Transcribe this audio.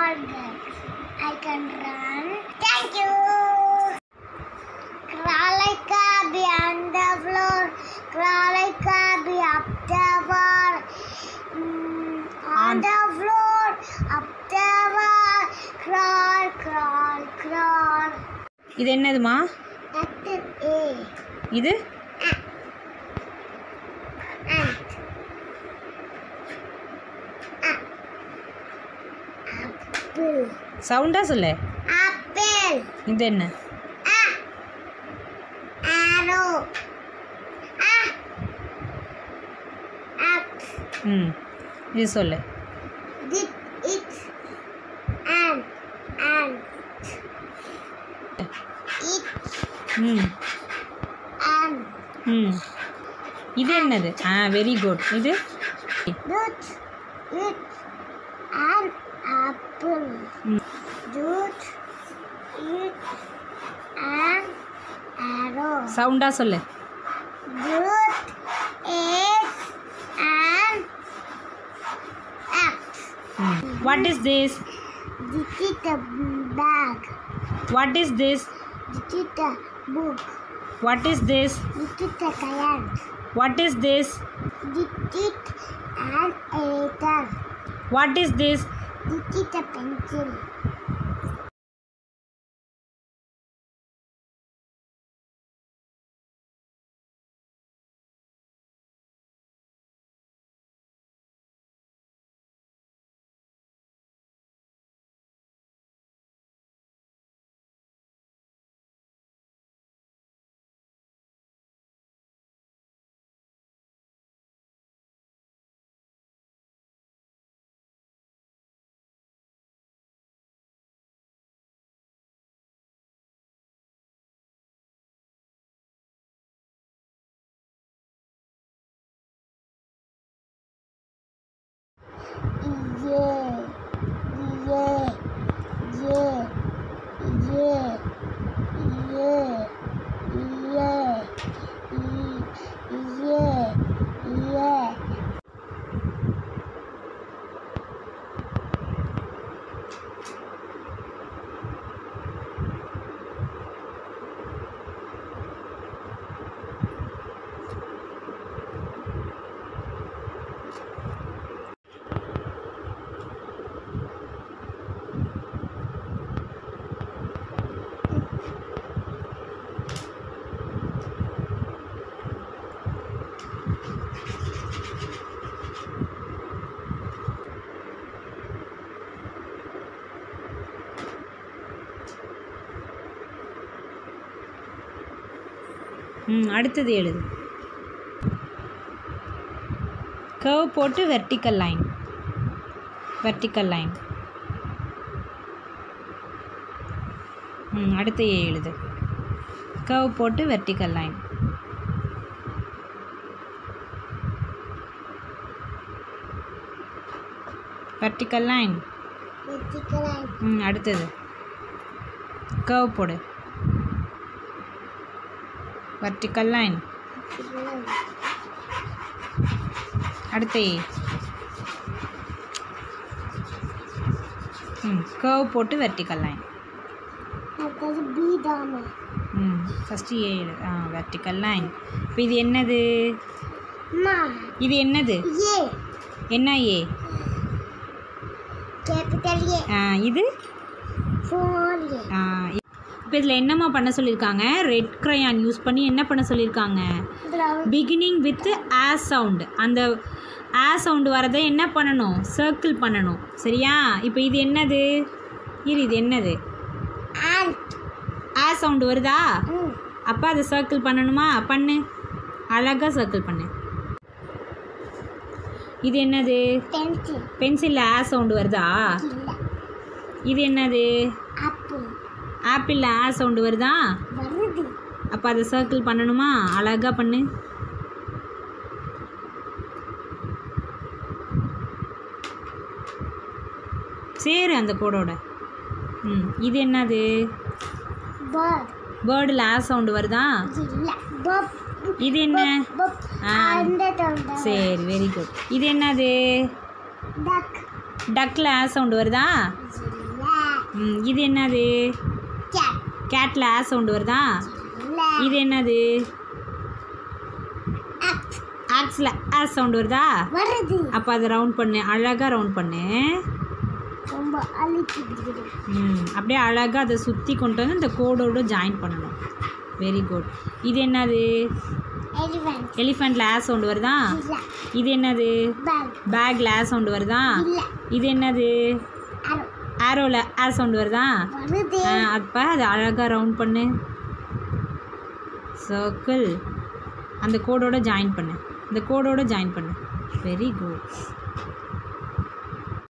Organ. I can run. Thank you. Crawl like a bee on the floor. Crawl like a bee up the wall. Mm, on On- the floor, up the wall. Crawl, crawl, crawl. இது என்னதுமா Letter A. இது Ant. A- Apple. சவுண்டா சொல்லு Apple. இது என்ன A. Arrow. A. Axe. ம் இது சொல்லு Did it. Ant. Ant. It. ம் Ant. ம் இது என்னது ஆ வெரி குட் இது Did it. An apple. ம் Did it. An arrow. சவுண்டா சொல்லு Did it. An axe. ம் what is this Did it a bag. What is this Did it a book. What is this Did it a kayak. What is this Did it an eraser. What is this Did it a pencil. Yeah. Yeah. Yeah. Yeah. Yeah. Yeah. Yeah. Yeah. ம் அடுத்தது எழுது curve போட்டு vertical line vertical line ம் அடுத்த ஏ எழுது curve போட்டு vertical line vertical line Vertical line. ம் அடுத்தது கர்வ் போடு வெர்டிக்கல் லைன் Vertical line. அடுத்த ஏ ம் கர்வ் போட்டு வெர்டிக்கல் லைன் அடுத்தது B தானே ம் ஃபஸ்ட்டு ஏ எழுது ஆ வெர்டிக்கல் லைன் இப்போ இது என்னது அம்மா இது என்னது ஏ என்ன ஏ கேபிட்டல் ஏ ஆ, இது ஃபோர் ஏ இப்போ இதில் என்னம்மா பண்ண சொல்லியிருக்காங்க ரெட் க்ரையான் யூஸ் பண்ணி என்ன பண்ண சொல்லியிருக்காங்க பிகினிங் வித் ஆ சவுண்டு அந்த ஆ சவுண்டு வரதை என்ன பண்ணணும் சர்க்கிள் பண்ணணும் சரியா இப்போ இது என்னது இரு இது என்னது அண்ட் ஆ சவுண்டு வருதா ம் அப்போ அதை சர்க்கிள் பண்ணணுமா பண்ணு அழகாக சர்க்கிள் பண்ணு இது என்னது பென்சில் பென்சிலில் ஆ சவுண்டு வருதா இல்லை இது என்னது ஆப்பிள் ஆப்பிளில் ஆ சவுண்டு வருதா வருது அப்போ அதை சர்க்கிள் பண்ணணுமா அழகாக பண்ணு சேரு அந்த கோடோட ம் இது என்னது பேர்ட் பேர்டில் ஆ சவுண்டு வருதா இல்லை பப் இது என்ன பப் ஆ. அந்த தொண்டை சரி வெரி குட் இது என்னது டக் டக்கில் ஆ சவுண்டு வருதா இல்லை ம் இது என்னது கேட் கேட்டில் ஆ சவுண்டு வருதா இல்ல இது என்னது ஆக்ட் ஆக்ஸில் ஆ சவுண்டு வருதா வருது அப்போ அதை ரவுண்ட் பண்ணு அழகாக ரவுண்ட் பண்ணு ரொம்ப அழிச்சிட்டு ம் அப்படியே அழகாக அதை சுற்றி கொண்டு வந்து இந்த கோடோட ஜாயின் பண்ணணும் வெரி குட் இது என்னது எலிஃபென்ட் எலிஃபெண்ட்டில் ஆ சவுண்டு வருதா இல்ல இது என்னது பேக் பேக்கில் ஆ சவுண்டு வருதா இல்ல இது என்னது அரோ ஆரோவில் ஆ சவுண்டு வருதா வருது ஆ, அப்போ அதை அழகாக ரவுண்ட் பண்ணு சர்க்கிள் அந்த கோடோட ஜாயின் பண்ணு இந்த கோடோட ஜாயின் பண்ணு வெரி குட்